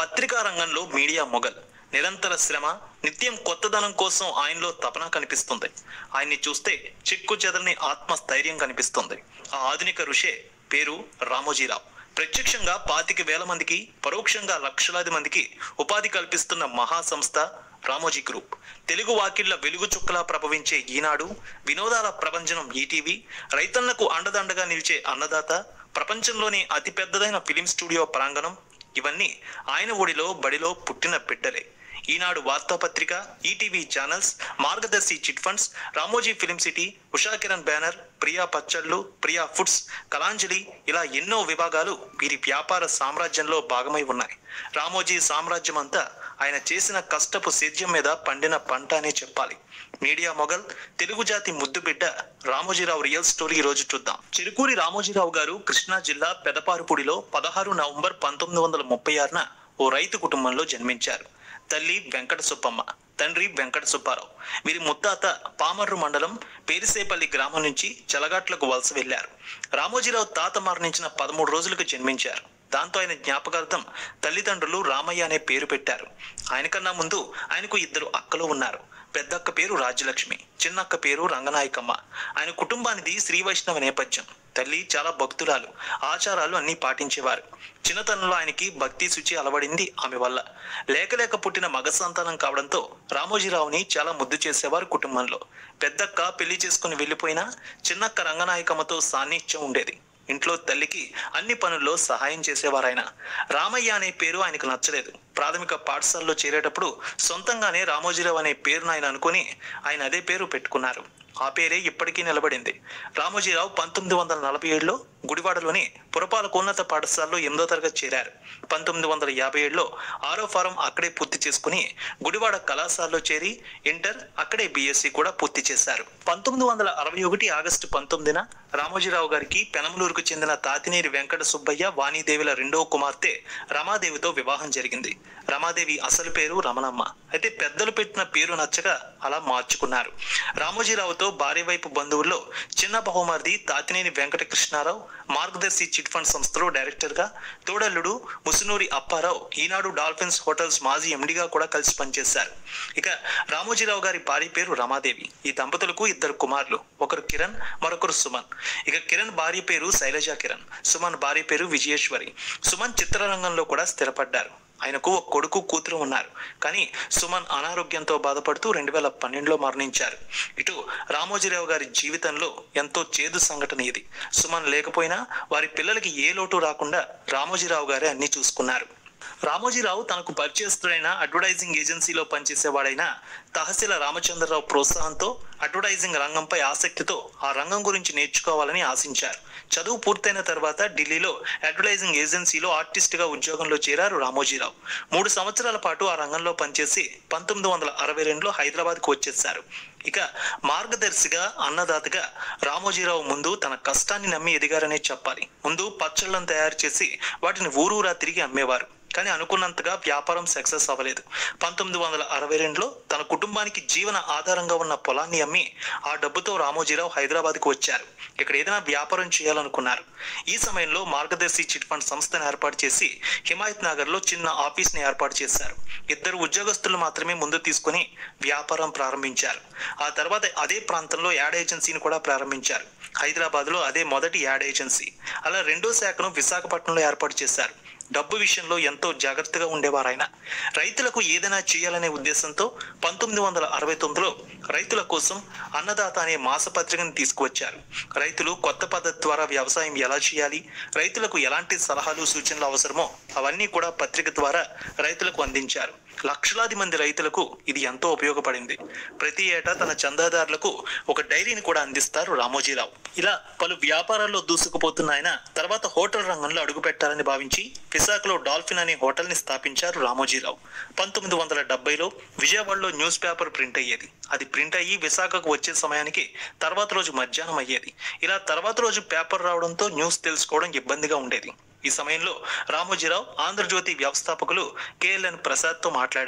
పత్రికా రంగంలో media mogul నిరంతర శ్రమ నిత్యం కొత్తదనం కోసం ఆయనలో తపన కనిపిస్తుంది ఆయన్ని చూస్తే చిక్కు చెదరని ఆత్మస్థైర్యం కనిపిస్తుంది ఆ ఆధునిక ఋషే పేరు రామోజీరావు ప్రత్యక్షంగా పాతిక వేల మందికి పరోక్షంగా లక్షలాది మందికి ఉపాధి కల్పిస్తున్న మహాసంస్థ రామోజీ గ్రూప్ తెలుగు వాకిళ్ల వెలుగు చుక్కలా ప్రభవించే ఈనాడు వినోదాల ప్రభంజనం ఈటీవీ రైతన్నకు అండదండగా నిలిచే అన్నదాత ప్రపంచంలోనే అతిపెద్దదైన ఫిలిం స్టూడియో ప్రాంగణం ఇవన్నీ ఆయన ఒడిలో బడిలో పుట్టిన బిడ్డలే ఈనాడు వార్తాపత్రిక ETV channels Margadarsi chit funds Ramoji film city Usha Kiran banner Priya పచ్చళ్ళు ప్రియా ఫుడ్స్ కలాంజలి ఇలా ఎన్నో విభాగాలు వీరి వ్యాపార సామ్రాజ్యంలో భాగమై ఉన్నాయి రామోజీ సామ్రాజ్యం అంతా ఆయన చేసిన కష్టపు సేద్యం మీద పండిన పంట అనే చెప్పాలి మీడియా మొగల్ తెలుగు జాతి ముద్దు బిడ్డ రామోజీరావు రియల్ స్టోరీ ఈ రోజు చూద్దాం చిరుకూరి రామోజీరావు గారు కృష్ణా జిల్లా పెదపారుపూడిలో పదహారు నవంబర్ పంతొమ్మిది వందల ముప్పై ఆరున ఓ రైతు కుటుంబంలో జన్మించారు తల్లి వెంకట సుబ్బమ్మ తండ్రి వెంకట సుబ్బారావు వీరి ముత్తాత పామర్రు మండలం పేరిసేపల్లి గ్రామం నుంచి చలగాట్లకు వలస వెళ్లారు రామోజీరావు తాత మరణించిన పదమూడు రోజులకు జన్మించారు దాంతో ఆయన జ్ఞాపకార్థం తల్లిదండ్రులు రామయ్య అనే పేరు పెట్టారు ఆయనకన్నా ముందు ఆయనకు ఇద్దరు అక్కలు ఉన్నారు పెద్దక్క పేరు రాజ్యలక్ష్మి చిన్నక్క పేరు రంగనాయకమ్మ ఆయన కుటుంబానిది శ్రీ వైష్ణవ నేపథ్యం తల్లి చాలా భక్తురాలు ఆచారాలు అన్నీ పాటించేవారు చిన్నతనంలో ఆయనకి భక్తి శుచి అలవడింది ఆమె వల్ల లేక లేక పుట్టిన మగ సంతానం కావడంతో రామోజీరావుని చాలా ముద్దు చేసేవారు కుటుంబంలో పెద్దక్క పెళ్లి చేసుకుని వెళ్ళిపోయినా చిన్నక్క రంగనాయకమ్మతో సాన్నిధ్యం ఉండేది ఇంట్లో తల్లికి అన్ని పనుల్లో సహాయం చేసేవారు ఆయన రామయ్య అనే పేరు ఆయనకు నచ్చలేదు ప్రాథమిక పాఠశాలలో చేరేటప్పుడు సొంతంగానే రామోజీరావు అనే పేరును ఆయన అనుకుని ఆయన అదే పేరు పెట్టుకున్నారు ఆ పేరే ఇప్పటికీ నిలబడింది రామోజీరావు పంతొమ్మిది వందల నలభై ఏడులో గుడివాడలోని పురపాలక ఉన్నత పాఠశాలలో ఎనిమిదో తరగతి చేరారు పంతొమ్మిది వందల యాభై ఏడులో ఆరో ఫారం అక్కడే పూర్తి చేసుకుని గుడివాడ కళాశాలలో చేరి ఇంటర్ అక్కడే బీఎస్సీ కూడా పూర్తి చేశారు పంతొమ్మిది వందల అరవై ఒకటి ఆగస్టు పంతొమ్మిదిన రామోజీరావు గారికి పెనమలూరుకు చెందిన తాతినేని వెంకట సుబ్బయ్య వాణిదేవిల రెండో కుమార్తె రమాదేవితో వివాహం జరిగింది రమాదేవి అసలు పేరు రమణమ్మ అయితే పెద్దలు పెట్టిన పేరు నచ్చక అలా మార్చుకున్నారు రామోజీరావుతో భార్య వైపు బంధువుల్లో చిన్న బహుమర్ది తాతినేని వెంకట కృష్ణారావు మార్గదర్శి చిట్ ఫండ్ సంస్థలో డైరెక్టర్ గా తోడల్లుడు ముసునూరి అప్పారావు ఈనాడు డాల్ఫిన్స్ హోటల్స్ మాజీ ఎండిగా కూడా కలిసి పనిచేశారు ఇక రామోజీరావు గారి భార్య పేరు రమాదేవి ఈ దంపతులకు ఇద్దరు కుమారులు ఒకరు కిరణ్ మరొకరు సుమన్ ఇక కిరణ్ భార్య పేరు శైలజా కిరణ్ సుమన్ భార్య పేరు విజయేశ్వరి సుమన్ చిత్రరంగంలో కూడా స్థిరపడ్డారు ఆయనకు ఒక కొడుకు కూతురు ఉన్నారు కానీ సుమన్ అనారోగ్యంతో బాధపడుతూ రెండు వేల పన్నెండులో మరణించారు ఇటు రామోజీరావు గారి జీవితంలో ఎంతో చేదు సంఘటన ఇది సుమన్ లేకపోయినా వారి పిల్లలకి ఏ లోటు రాకుండా రామోజీరావు గారే అన్ని చూసుకున్నారు రామోజీరావు తనకు పరిచయస్తుడైన అడ్వర్టైజింగ్ ఏజెన్సీలో పనిచేసేవాడైన తహసీల రామచంద్రరావు ప్రోత్సాహంతో అడ్వర్టైజింగ్ రంగంపై ఆసక్తితో ఆ రంగం గురించి నేర్చుకోవాలని ఆశించారు చదువు పూర్తయిన తర్వాత ఢిల్లీలో అడ్వర్టైజింగ్ ఏజెన్సీలో ఆర్టిస్ట్ గా ఉద్యోగంలో చేరారు రామోజీరావు మూడు సంవత్సరాల పాటు ఆ రంగంలో పనిచేసి పంతొమ్మిది వందల అరవై రెండులో హైదరాబాద్కు వచ్చేశారు ఇక మార్గదర్శిగా అన్నదాతగా రామోజీరావు ముందు తన కష్టాన్ని నమ్మి ఎదిగారనే చెప్పాలి ముందు పచ్చళ్ళను తయారు చేసి వాటిని ఊరూరా తిరిగి అమ్మేవారు కానీ అనుకున్నంతగా వ్యాపారం సక్సెస్ అవ్వలేదు పంతొమ్మిది వందల అరవై రెండులో తన కుటుంబానికి జీవన ఆధారంగా ఉన్న పొలాన్ని అమ్మి ఆ డబ్బుతో రామోజీరావు హైదరాబాద్కు వచ్చారు ఇక్కడ ఏదైనా వ్యాపారం చేయాలనుకున్నారు ఈ సమయంలో మార్గదర్శి చిట్ ఫండ్ సంస్థను ఏర్పాటు చేసి హిమాయత్ నగర్ లో చిన్న ఆఫీస్ ని ఏర్పాటు చేశారు ఇద్దరు ఉద్యోగస్తులు మాత్రమే ముందు తీసుకుని వ్యాపారం ప్రారంభించారు ఆ తర్వాత అదే ప్రాంతంలో యాడ్ ఏజెన్సీని కూడా ప్రారంభించారు హైదరాబాద్ లో అదే మొదటి యాడ్ ఏజెన్సీ అలా రెండో శాఖను విశాఖపట్నంలో ఏర్పాటు చేశారు డబ్బు విషయంలో ఎంతో జాగ్రత్తగా ఉండేవారు ఆయన రైతులకు ఏదైనా చేయాలనే ఉద్దేశంతో పంతొమ్మిది వందల అరవై తొమ్మిదిలో రైతుల కోసం అన్నదాత అనే మాసపత్రికను తీసుకువచ్చారు రైతులు కొత్త పద్ధతి ద్వారా వ్యవసాయం ఎలా చేయాలి రైతులకు ఎలాంటి సలహాలు సూచనలు అవసరమో అవన్నీ కూడా పత్రిక ద్వారా రైతులకు అందించారు లక్షలాది మంది రైతులకు ఇది ఎంతో ఉపయోగపడింది ప్రతి ఏటా తన చందాదారులకు ఒక డైరీని కూడా అందిస్తారు రామోజీరావు ఇలా పలు వ్యాపారాల్లో దూసుకుపోతున్న ఆయన తర్వాత హోటల్ రంగంలో అడుగు పెట్టాలని భావించి విశాఖలో డాల్ఫిన్ అనే హోటల్ ని స్థాపించారు రామోజీరావు పంతొమ్మిది వందల డెబ్బైలో విజయవాడలో న్యూస్ పేపర్ ప్రింట్ అయ్యేది అది ప్రింట్ అయ్యి విశాఖకు వచ్చే సమయానికి తర్వాత రోజు మధ్యాహ్నం అయ్యేది ఇలా తర్వాత రోజు పేపర్ రావడంతో న్యూస్ తెలుసుకోవడం ఇబ్బందిగా ఉండేది ఈ సమయంలో రామోజీరావు ఆంధ్రజ్యోతి వ్యవస్థాపకులు కేఎల్ఎన్ ప్రసాద్ తో మాట్లాడారు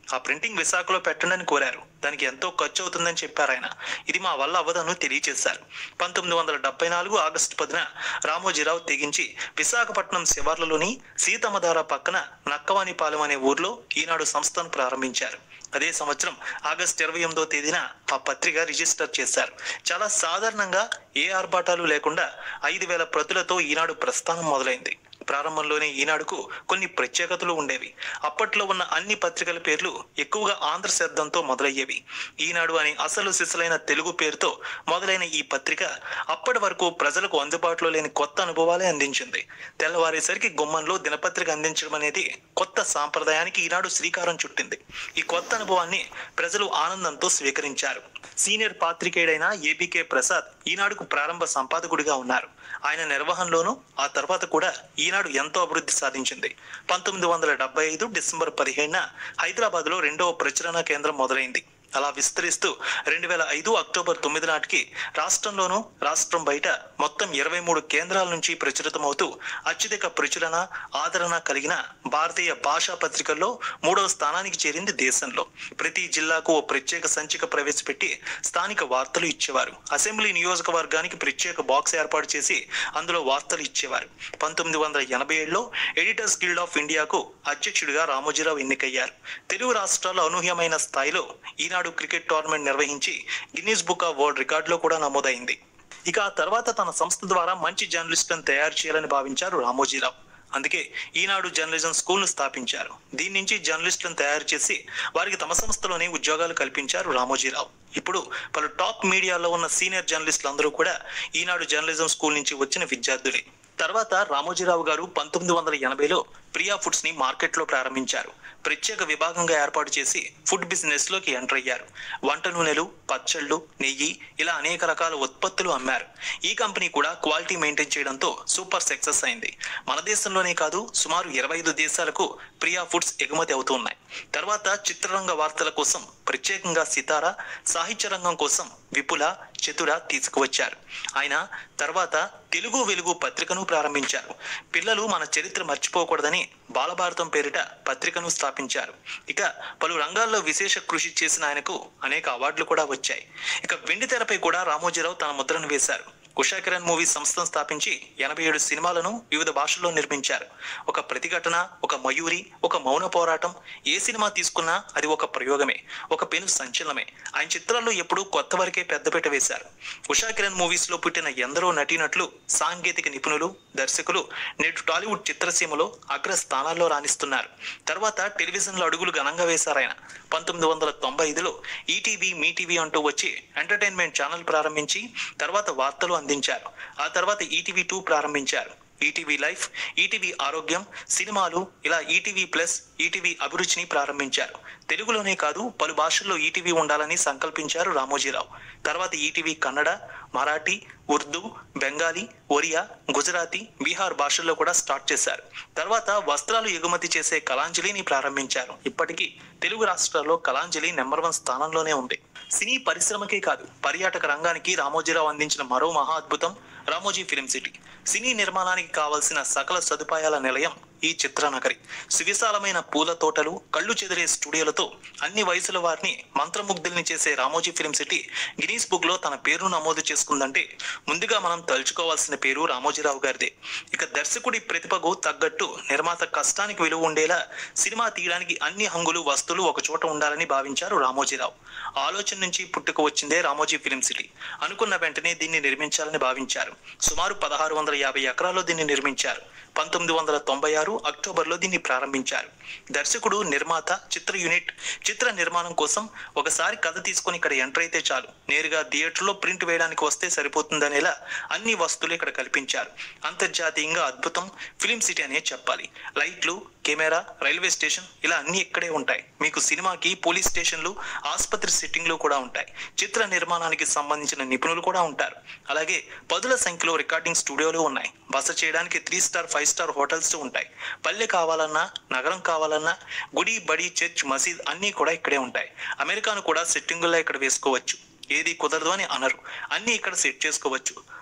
ఆ ప్రింటింగ్ విశాఖలో పెట్టండి అని కోరారు దానికి ఎంతో ఖర్చు అవుతుందని చెప్పారు ఆయన ఇది మా వల్ల అవ్వదని తెలియజేశారు పంతొమ్మిది వందల డెబ్బై నాలుగు ఆగస్టు పదిన రామోజీరావు తెగించి విశాఖపట్నం శివార్లలోని సీతమ్మధార పక్కన నక్కవానిపాలెం అనే ఊర్లో ఈనాడు సంస్థను ప్రారంభించారు అదే సంవత్సరం ఆగస్టు ఇరవై ఎనిమిదో తేదీన ఆ పత్రిక రిజిస్టర్ చేశారు చాలా సాధారణంగా ఏ ఆర్భాటాలు లేకుండా ఐదు వేల ప్రతులతో ఈనాడు ప్రస్థానం మొదలైంది ప్రారంభంలోనే ఈనాడుకు కొన్ని ప్రత్యేకతలు ఉండేవి అప్పట్లో ఉన్న అన్ని పత్రికల పేర్లు ఎక్కువగా ఆంధ్ర శబ్దంతో మొదలయ్యేవి ఈనాడు అనే అసలు సిసలైన తెలుగు పేరుతో మొదలైన ఈ పత్రిక అప్పటి వరకు ప్రజలకు అందుబాటులో లేని కొత్త అనుభవాలే అందించింది తెల్లవారేసరికి గుమ్మంలో దినపత్రిక అందించడం అనేది కొత్త సాంప్రదాయానికి ఈనాడు శ్రీకారం చుట్టింది ఈ కొత్త అనుభవాన్ని ప్రజలు ఆనందంతో స్వీకరించారు సీనియర్ పాత్రికేయుడైన ఏబికే ప్రసాద్ ఈనాడుకు ప్రారంభ సంపాదకుడిగా ఉన్నారు ఆయన నిర్వహణలోనూ ఆ తర్వాత కూడా ఈనాడు ఎంతో అభివృద్ధి సాధించింది పంతొమ్మిది వందల డెబ్బై ఐదు డిసెంబర్ పదిహేడున హైదరాబాద్లో రెండవ ప్రచురణ కేంద్రం మొదలైంది అలా విస్తరిస్తూ రెండు వేల ఐదు అక్టోబర్ తొమ్మిది నాటికి రాష్ట్రంలోనూ రాష్ట్రం బయట మొత్తం ఇరవై మూడు కేంద్రాల నుంచి ప్రచురితమవుతూ అత్యధిక ప్రచురణ ఆదరణ కలిగిన భారతీయ భాషా పత్రికల్లో మూడవ స్థానానికి చేరింది దేశంలో ప్రతి జిల్లాకు ఓ ప్రత్యేక సంచిక ప్రవేశపెట్టి స్థానిక వార్తలు ఇచ్చేవారు అసెంబ్లీ నియోజకవర్గానికి ప్రత్యేక బాక్స్ ఏర్పాటు చేసి అందులో వార్తలు ఇచ్చేవారు పంతొమ్మిది వందల ఎనభై ఏడులో ఎడిటర్స్ గిల్డ్ ఆఫ్ ఇండియాకు అధ్యక్షుడిగా రామోజీరావు ఎన్నికయ్యారు తెలుగు రాష్ట్రాల్లో అనూహ్యమైన స్థాయిలో ఈనాడు క్రికెట్ టోర్నమెంట్ నిర్వహించి గిన్నీస్ బుక్ ఆఫ్ వరల్డ్ రికార్డులో కూడా నమోదైంది ఇక ఆ తర్వాత తన సంస్థ ద్వారా మంచి జర్నలిస్టులను తయారు చేయాలని భావించారు రామోజీరావు అందుకే ఈనాడు జర్నలిజం స్కూల్ను స్థాపించారు దీని నుంచి జర్నలిస్టులను తయారు చేసి వారికి తమ సంస్థలోనే ఉద్యోగాలు కల్పించారు రామోజీరావు ఇప్పుడు పలు టాప్ మీడియాలో ఉన్న సీనియర్ జర్నలిస్టులు అందరూ కూడా ఈనాడు జర్నలిజం స్కూల్ నుంచి వచ్చిన విద్యార్థులే తర్వాత రామోజీరావు గారు పంతొమ్మిది వందల ఎనభైలో ప్రియా ఫుడ్స్ ని మార్కెట్ లో ప్రారంభించారు ప్రత్యేక విభాగంగా ఏర్పాటు చేసి ఫుడ్ బిజినెస్ లోకి ఎంటర్ అయ్యారు వంట నూనెలు పచ్చళ్ళు నెయ్యి ఇలా అనేక రకాల ఉత్పత్తులు అమ్మారు ఈ కంపెనీ కూడా క్వాలిటీ మెయింటైన్ చేయడంతో సూపర్ సక్సెస్ అయింది మన దేశంలోనే కాదు సుమారు ఇరవై ఐదు దేశాలకు ప్రియా ఫుడ్స్ ఎగుమతి అవుతున్నాయి తర్వాత చిత్రరంగ వార్తల కోసం ప్రత్యేకంగా సితార సాహిత్య రంగం కోసం విపుల చతుర తీసుకువచ్చారు ఆయన తర్వాత తెలుగు వెలుగు పత్రికను ప్రారంభించారు పిల్లలు మన చరిత్ర మర్చిపోకూడదని బాలభారతం పేరిట పత్రికను స్థాపించారు ఇక పలు రంగాల్లో విశేష కృషి చేసిన ఆయనకు అనేక అవార్డులు కూడా వచ్చాయి ఇక వెండి తెరపై కూడా రామోజీరావు తన ముద్రను వేశారు ఉషా కిరణ్ మూవీ సంస్థను స్థాపించి ఎనభై ఏడు సినిమాలను వివిధ భాషల్లో నిర్మించారు ఒక ప్రతిఘటన ఒక మయూరి ఒక మౌన పోరాటం ఏ సినిమా తీసుకున్నా అది ఒక ప్రయోగమే ఒక పెను సంచలనమే ఆయన చిత్రాల్లో ఎప్పుడూ కొత్త వరకే పెద్దపీట వేశారు ఉషా కిరణ్ మూవీస్ లో పుట్టిన ఎందరో నటీనటులు సాంకేతిక నిపుణులు దర్శకులు నేడు టాలీవుడ్ చిత్రసీమలో అగ్ర స్థానాల్లో రాణిస్తున్నారు తర్వాత టెలివిజన్లో అడుగులు ఘనంగా వేశారు ఆయన పంతొమ్మిది వందల తొంభై ఐదులో ఈటీవీ మీ టీవీ అంటూ వచ్చి ఎంటర్టైన్మెంట్ ఛానల్ ప్రారంభించి తర్వాత వార్తలు అందించారు ఆ తర్వాత ఈటీవీ టూ ప్రారంభించారు ఈటీవీ లైఫ్ ఈటీవీ ఆరోగ్యం సినిమాలు ఇలా ఈటీవీ ప్లస్ ఈటీవీ అభిరుచిని ప్రారంభించారు తెలుగులోనే కాదు పలు భాషల్లో ఈటీవీ ఉండాలని సంకల్పించారు రామోజీరావు తర్వాత ఈటీవీ కన్నడ మరాఠీ ఉర్దూ బెంగాలీ ఒరియా గుజరాతీ బీహార్ భాషల్లో కూడా స్టార్ట్ చేశారు తర్వాత వస్త్రాలు ఎగుమతి చేసే కళాంజలిని ప్రారంభించారు ఇప్పటికీ తెలుగు రాష్ట్రాల్లో కళాంజలి నెంబర్ వన్ స్థానంలోనే ఉంది సినీ పరిశ్రమకే కాదు పర్యాటక రంగానికి రామోజీరావు అందించిన మరో మహా అద్భుతం రామోజీ ఫిలిం సిటీ సినీ నిర్మాణానికి కావలసిన సకల సదుపాయాల నిలయం ఈ చిత్రనగరి సువిశాలమైన పూల తోటలు కళ్ళు చెదిరే స్టూడియోలతో అన్ని వయసుల వారిని మంత్రముగ్ధుల్ని చేసే Ramoji film city Guinness book లో తన పేరును నమోదు చేసుకుందంటే ముందుగా మనం తలుచుకోవాల్సిన పేరు రామోజీరావు గారిదే ఇక దర్శకుడి ప్రతిభకు తగ్గట్టు నిర్మాత కష్టానికి విలువ ఉండేలా సినిమా తీయడానికి అన్ని హంగులు వస్తువులు ఒక చోట ఉండాలని భావించారు రామోజీరావు ఆలోచన నుంచి పుట్టుకు వచ్చిందే రామోజీ ఫిలిం సిటీ అనుకున్న వెంటనే దీన్ని నిర్మించాలని భావించారు సుమారు పదహారు వందల యాభై ఎకరాల్లో దీన్ని నిర్మించారు పంతొమ్మిది వందల తొంభై ఆరు అక్టోబర్లో దీన్ని ప్రారంభించారు దర్శకుడు నిర్మాత చిత్ర యూనిట్ చిత్ర నిర్మాణం కోసం ఒకసారి కథ తీసుకొని ఇక్కడ ఎంటర్ అయితే చాలు నేరుగా థియేటర్లో ప్రింట్ వేయడానికి వస్తే సరిపోతుందనేలా అన్ని వస్తువులు ఇక్కడ కల్పించారు అంతర్జాతీయంగా అద్భుతం ఫిలిం సిటీ అనే చెప్పాలి లైట్లు కెమెరా రైల్వే స్టేషన్ ఇలా అన్ని ఇక్కడే ఉంటాయి మీకు సినిమాకి పోలీస్ స్టేషన్లు ఆసుపత్రి సెట్టింగ్లు కూడా ఉంటాయి చిత్ర నిర్మాణానికి సంబంధించిన నిపుణులు కూడా ఉంటారు అలాగే పదుల సంఖ్యలో రికార్డింగ్ స్టూడియోలు ఉన్నాయి బస చేయడానికి three star five star hotels ఉంటాయి పల్లె కావాలన్నా నగరం కావాలన్నా గుడి బడి చర్చ్ మసీద్ అన్నీ కూడా ఇక్కడే ఉంటాయి అమెరికాను కూడా సెట్టింగుల్లో ఇక్కడ వేసుకోవచ్చు ఏది కుదరదు అని అనరు అన్నీ ఇక్కడ సెట్ చేసుకోవచ్చు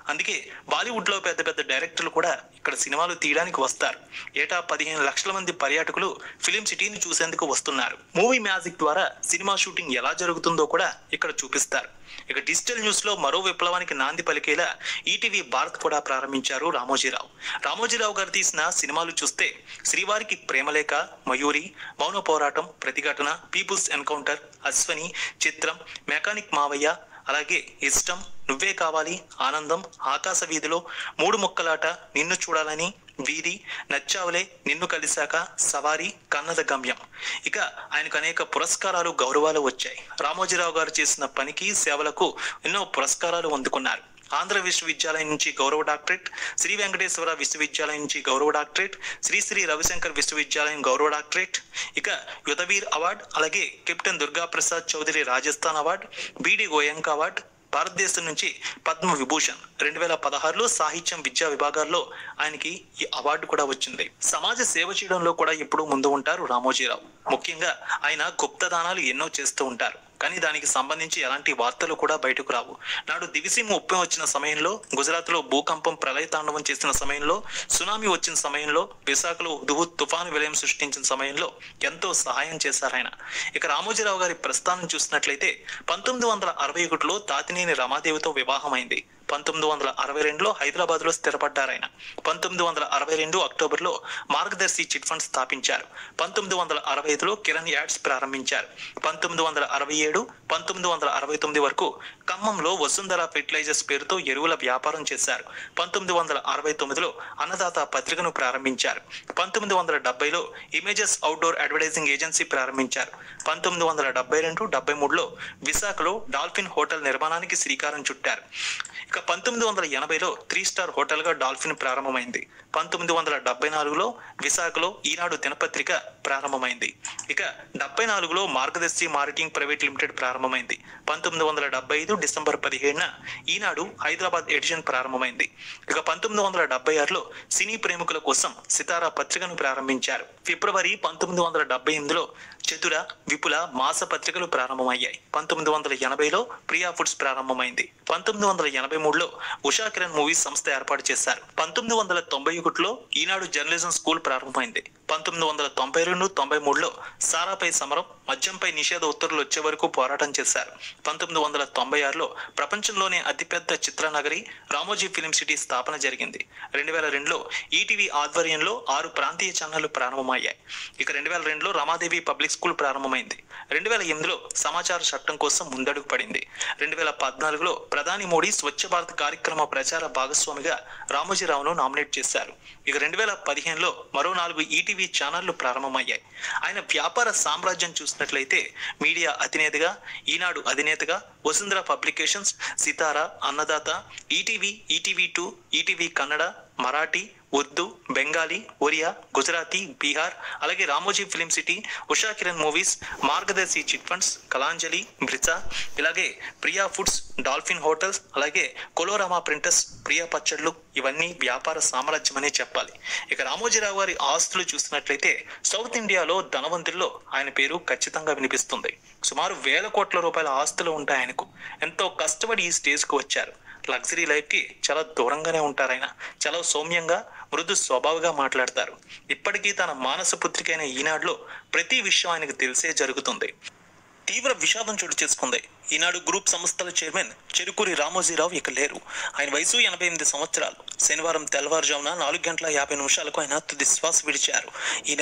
అందుకే బాలీవుడ్ లో పెద్ద పెద్ద డైరెక్టర్లు కూడా ఇక్కడ సినిమాలు తీయడానికి వస్తారు ఏటా పదిహేను లక్షల మంది పర్యాటకులు ఫిలిం సిటీని చూసేందుకు వస్తున్నారు మూవీ మ్యాజిక్ ద్వారా సినిమా షూటింగ్ ఎలా జరుగుతుందో కూడా ఇక్కడ చూపిస్తారు ఇక డిజిటల్ న్యూస్ లో మరో విప్లవానికి నాంది పలికేలా ఈటీవీ భారత్ కూడా ప్రారంభించారు రామోజీరావు రామోజీరావు గారు తీసిన సినిమాలు చూస్తే శ్రీవారికి ప్రేమలేఖ మయూరి మౌన పోరాటం ప్రతిఘటన పీపుల్స్ ఎన్కౌంటర్ అశ్వని చిత్రం మెకానిక్ మావయ్య అలాగే ఇష్టం నువ్వే కావాలి ఆనందం ఆకాశ వీధిలో మూడు ముక్కలాట నిన్ను చూడాలని వీధి నచ్చావులే నిన్ను కలిశాక సవారీ కన్నద గమ్యం ఇక ఆయనకు అనేక పురస్కారాలు గౌరవాలు వచ్చాయి రామోజీరావు గారు చేసిన పనికి సేవలకు ఎన్నో పురస్కారాలు అందుకున్నారు ఆంధ్ర విశ్వవిద్యాలయం నుంచి గౌరవ డాక్టరేట్ శ్రీ వెంకటేశ్వర విశ్వవిద్యాలయం నుంచి గౌరవ డాక్టరేట్ శ్రీ శ్రీ రవిశంకర్ విశ్వవిద్యాలయం గౌరవ డాక్టరేట్ ఇక యుధవీర్ అవార్డ్ అలాగే captain Durga Prasad Chowdary Rajasthan award BD Goenka award భారతదేశం నుంచి పద్మ విభూషణ్ రెండు వేల పదహారులో సాహిత్యం విద్యా విభాగాల్లో ఆయనకి ఈ అవార్డు కూడా వచ్చింది సమాజ సేవ చేయడంలో కూడా ఎప్పుడూ ముందు ఉంటారు రామోజీరావు ముఖ్యంగా ఆయన గుప్తదానాలు ఎన్నో చేస్తూ ఉంటారు కానీ దానికి సంబంధించి ఎలాంటి వార్తలు కూడా బయటకు రావు నాడు దివిసీమ ఉప్పెం వచ్చిన సమయంలో గుజరాత్ లో భూకంపం ప్రళయ తాండవం చేసిన సమయంలో సునామీ వచ్చిన సమయంలో విశాఖలో దుహు తుఫాను విలయం సృష్టించిన సమయంలో ఎంతో సహాయం చేశారు ఆయన ఇక రామోజీరావు గారి ప్రస్థానం చూసినట్లయితే పంతొమ్మిది వందల అరవై ఒకటిలో తాతినేని రమాదేవితో వివాహమైంది పంతొమ్మిది వందల అరవై రెండులో హైదరాబాద్ లో స్థిరపడ్డారు ఆయన పంతొమ్మిది వందల అరవై రెండు అక్టోబర్ లో మార్గదర్శి చిట్ ఫండ్ స్థాపించారు పంతొమ్మిది వందల అరవై ఐదులో కిరణ్ యాడ్స్ ప్రారంభించారు పంతొమ్మిది వందల అరవై ఏడు పంతొమ్మిది వందల అరవై తొమ్మిది వరకు ఖమ్మంలో వసుంధర ఫెర్టిలైజర్స్ పేరుతో ఎరువుల వ్యాపారం చేశారు పంతొమ్మిది వందల అరవై తొమ్మిదిలో అన్నదాత పత్రికను ప్రారంభించారు పంతొమ్మిది వందల డెబ్బైలో ఇమేజెస్ అవుట్డోర్ అడ్వర్టైజింగ్ ఏజెన్సీ ప్రారంభించారు పంతొమ్మిది వందల డెబ్బై రెండు డెబ్బై మూడులో విశాఖలో డాల్ఫిన్ హోటల్ నిర్మాణానికి శ్రీకారం చుట్టారు ఇక పంతొమ్మిది వందల ఎనభైలో త్రీ స్టార్ హోటల్ గా డాల్ఫిన్ ప్రారంభమైంది పంతొమ్మిది వందల డెబ్బై నాలుగులో విశాఖలో ఈనాడు దినపత్రిక ప్రారంభమైంది ఇక డెబ్బై నాలుగులో మార్గదర్శి మారిటింగ్ ప్రైవేట్ లిమిటెడ్ ప్రారంభమైంది పంతొమ్మిది వందల డెబ్బై ఐదు డిసెంబర్ పదిహేడున ఈనాడు హైదరాబాద్ ఎడిషన్ ప్రారంభమైంది ఇక పంతొమ్మిది వందల డెబ్బై ఆరులో సినీ ప్రేమికుల కోసం సితారా పత్రికను ప్రారంభించారు ఫిబ్రవరి పంతొమ్మిది వందల డెబ్బై ఎనిమిదిలో చతుర విపుల మాస పత్రికలు ప్రారంభమయ్యాయి పంతొమ్మిది వందల ఎనభైలో ప్రియా ఫుడ్స్ ప్రారంభమైంది పంతొమ్మిది వందల ఎనభై మూడులో ఉషా కిరణ్ మూవీస్ సంస్థ ఏర్పాటు చేశారు పంతొమ్మిది వందల తొంభై ఒకటిలో ఈనాడు జర్నలిజం స్కూల్ ప్రారంభమైంది పంతొమ్మిది వందల తొంభై రెండు తొంభై మూడులో సారాపై సమరం మద్యంపై నిషేధ ఉత్తర్వులు వచ్చే వరకు పోరాటం చేశారు పంతొమ్మిది వందల తొంభై ఆరులో ప్రపంచంలోనే అతిపెద్ద చిత్రనగరి రామోజీ ఫిలిం సిటీ స్థాపన జరిగింది రెండు వేల రెండులో ఈటీవీ ఆధ్వర్యంలో ఆరు ప్రాంతీయ ఛానళ్లు ప్రారంభమయ్యాయి ఇక రెండు వేల రెండులో రమాదేవి పబ్లిక్ స్కూల్ ప్రారంభమైంది రెండు వేల ఎనిమిదిలో సమాచార చట్టం కోసం ముందడుగు పడింది రెండు వేల పద్నాలుగులో ప్రధాని మోడీ స్వచ్ఛ భారత్ కార్యక్రమ ప్రచార భాగస్వామిగా రామోజీరావును నామినేట్ చేశారు ఇక రెండు వేల పదిహేనులో మరో నాలుగు ఈటీవీ ఛానళ్లు ప్రారంభమయ్యాయి ఆయన వ్యాపార సామ్రాజ్యం చూసినట్లయితే మీడియా అధినేతగా ఈనాడు అధినేతగా Vasundhara publications Sitara Annadata ETV ETV two ETV Kannada Marathi Urdu Bengali Oriya Gujarati Bihar అలాగే Ramoji film city Usha Kiran movies Margadarsi chit funds Kalanjali బ్రిజా ఇలాగే ప్రియా ఫుడ్స్ డాల్ఫిన్ హోటల్స్ అలాగే కొలోరామా ప్రింటర్స్ ప్రియా పచ్చళ్ళు ఇవన్నీ వ్యాపార సామ్రాజ్యం అనే చెప్పాలి ఇక రామోజీరావు గారి ఆస్తులు చూసినట్లయితే సౌత్ ఇండియాలో ధనవంతుల్లో ఆయన పేరు ఖచ్చితంగా వినిపిస్తుంది సుమారు వేల కోట్ల రూపాయల ఆస్తులు ఉంటాయి ఆయనకు ఎంతో కష్టపడి ఈ స్టేజ్కు వచ్చారు లగ్జరీ లైఫ్కి చాలా దూరంగానే ఉంటారు ఆయన చాలా సౌమ్యంగా మృదు స్వభావగా మాట్లాడతారు ఇప్పటికీ తన మానస పుత్రిక అయిన ఈనాడులో ప్రతి విషయం ఆయనకు తెలిసే జరుగుతుంది తీవ్ర విషాదం చోటు చేసుకుంది ఈనాడు గ్రూప్ సంస్థల చైర్మన్ చెరుకూరి రామోజీరావు ఇక లేరు ఆయన వయసు ఎనభై ఎనిమిది సంవత్సరాలు శనివారం తెల్లవారుజామున నాలుగు గంటల యాభై నిమిషాలకు ఆయన తుది శ్వాస విడిచారు ఈ